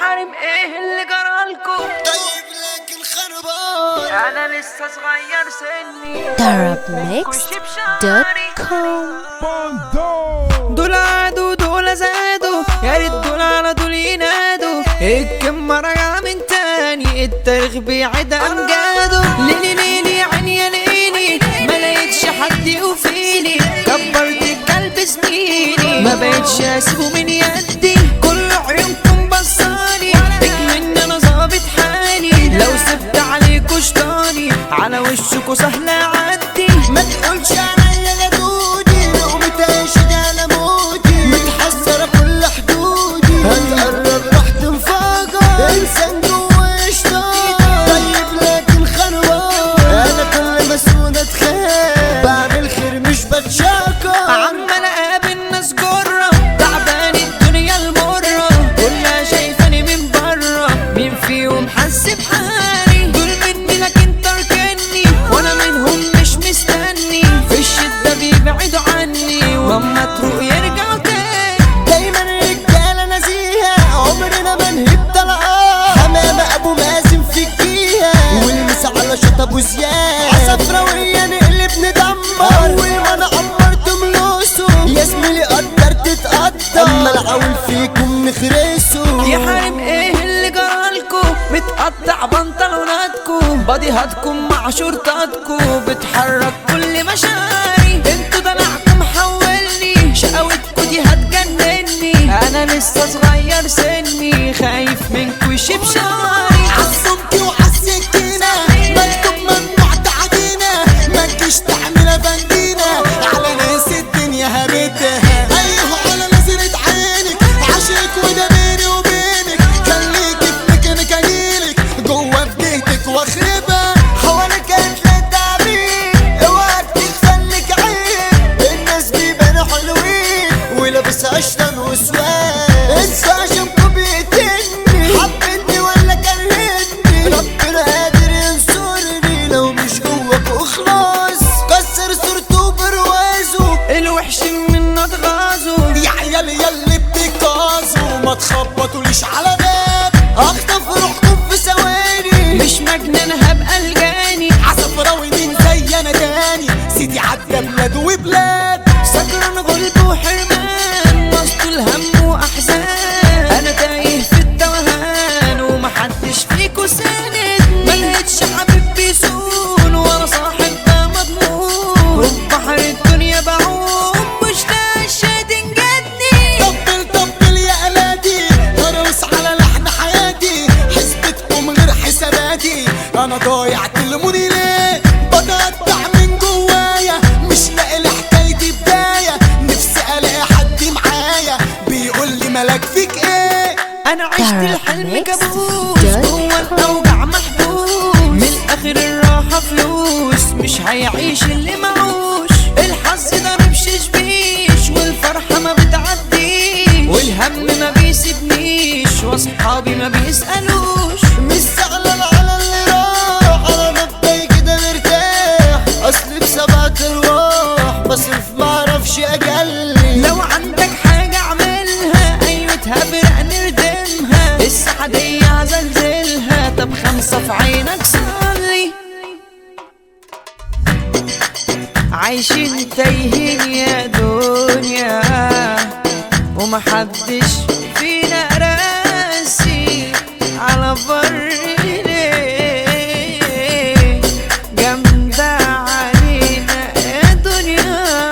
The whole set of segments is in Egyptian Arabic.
حريم ايه اللي جرالكم طيب لكن خربان انا لسه صغير سني Arabmix.com دول عادوا دول زادوا يا ريت دول على دول ينادوا الكم راجعة من تاني التاريخ بيعد امجاده ليلي ليلي يا عيني يا ليلي ما لقيتش حد يوفيني كبرت الكلب سنيني ما بقتش اسيبه من يدي كل عيونكم بصاني اكمن انا ظابط حالي لو سبت عليكوا شطاني على وشكوا سهل اعدي ما تقولش عليا يا دودي لو متعشق على موتي متحسرة كل حدودي هتقرب راح تنفجر انسان جوا اشتاق طيب لكن خربان انا كل مسؤول اتخان بعمل خير مش بتشاكر عمال اقابل ناس جرة تعبان الدنيا المرة كلها شايفاني من برا مين فيهم حس بحالي دول مني لكن تركني وانا منهم مش مستني في الشدة بيبعدوا عني واما تروق يرجعوا تاني دايما رجالة نزيهة عمرنا ما نهب طلقات حمامة ابو مازن في الجيهة والمس على شط ابو زياد عصفراوية نقلب ندمر اول ما انا عمرت ملوسه يا زميلي قدرت تتقدر اما العول فيكم نخرسه يا حريم ايه اللي جرالكو متقطع بنطلوناتكو باديهاتكم مع شرطاتكو بتحرك كل مشاعري انتوا دلعكم حولني شقاوتكو دي هتجنني انا لسه صغير سني خايف منكو يشيب شعري عالصمت وعالسكينة مكتوب ممنوع تعدينا ما تجيش تعمل بندينا على ناس الدنيا هبتها ايوه على نظرة عينك عشقك وده بيني وبينك كان ليك في مكانك اجيلك جوه في جهتك واخربها حواليك هتلاقي تعبين اوعى تخليك عيب الناس بيبانوا حلوين ولابس عشرة وسواد انسى عشانكوا بيقتلني حبني ولا كرهتني ربنا قادر ينصرني لو مش جواك اخلص كسر صورته بروازه الوحش منا اتغازوا يا عيال ياللي بتكازوا ما تخبطوليش على باب اخطف روحكم في ثواني مش مجنون هبقى الجاني عصفراوي مين زي انا تاني سيدي عدى بلاد وبلاد سكران غلب وحرمان وسط الهم واحزان انا تايه في التوهان ومحدش فيكو ساند ملقتش حبيب بيسون ولا صاحب ده مضمون وبحر الدنيا بعوم مش لاقي شي تنجدني طبل طبل يا اولادي ارقص على لحن حياتي حسبتكم غير حساباتي انا ضايع تلموني ليه بتقطع من جوايا مش لاقي لحكايتي بدايه نفسي الاقي حد معايا بيقول لي مالك فيك ايه انا عشت الحلم Darabmix كابوس dot جوه الاوجع محبوس من الاخر الراحه فلوس مش هيعيش اللي معوش الحظ ضرب ششبيش والفرحه ما بتعديش والهم ما بيسيبنيش واصحابي ما بيسالوش مش زعلان على اللي راح انا مبدأي كده مرتاح اصلي بسبعة ارواح بصرف معرفش اجلي لو عندك حاجه اعملها ايوه تهبرق نردمها السعديه هزلزلها طب خمسه في عينك صلي عايشين تايهين يا دنيا ومحدش فينا راسي على بر ليه جامدة علينا يا دنيا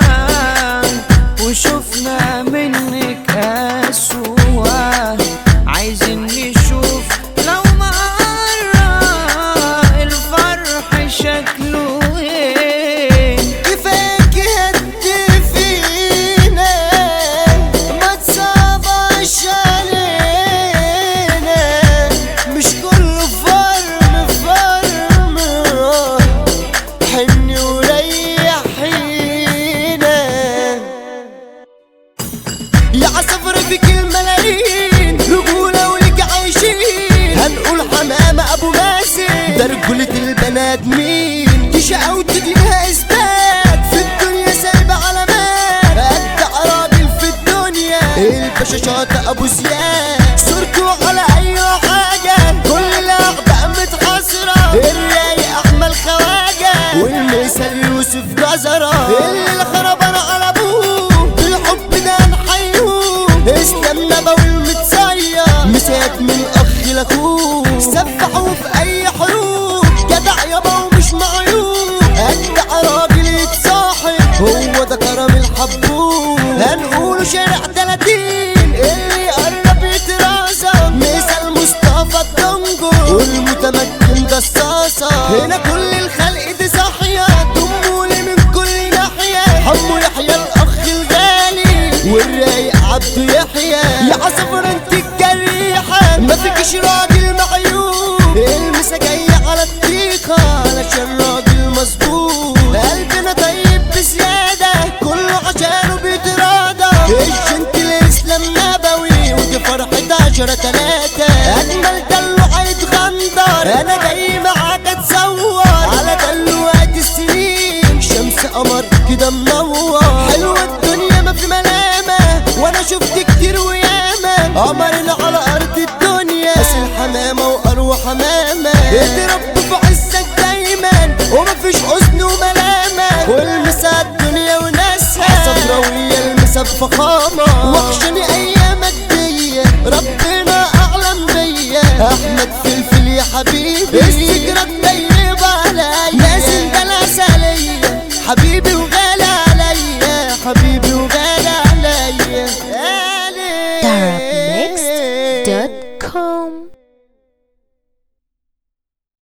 وشفنا منك أسوأ عايزين نشوف لو مرة الفرح شكله ايه كفاك هد فينا ما تصعبش علينا مش كل فرم فرم حني وريحينا يا عصفر فيك الملايين رجولة ولك عايشين هنقول حمامة أبو ماسك ده رجولة البنات مين دي شقاوة ليها إثبات في الدنيا سايبة علامات قد قرابل في الدنيا الباشا شاطئ أبو زياد صورته على أي فيكش راجل معيوب المسا جاية على الطريقة علشان راجل مظبوط قلبنا طيب بزيادة كله عشانه بيتراضى الجنت الاسلام نبوي ودي فرحة عشرة تلاتة اجمل دلو هيتغندر انا جاي معاك اتصور على دلوقتي السنين شمس قمر كده منور حلوة الدنيا ما في ملامة وانا شفت كتير وياما قمرنا على ارض الدنيا بس الحمامة واروح حمامة اضرب في عزك دايما ومفيش حزن وملامة والمسا الدنيا وناسها صفراوية المسا بفخامة وحشني ايامك دي ربنا اعلم بيا احمد فلفل يا حبيبي السجرة طيبة عليا نازل ده العسلية حبيبي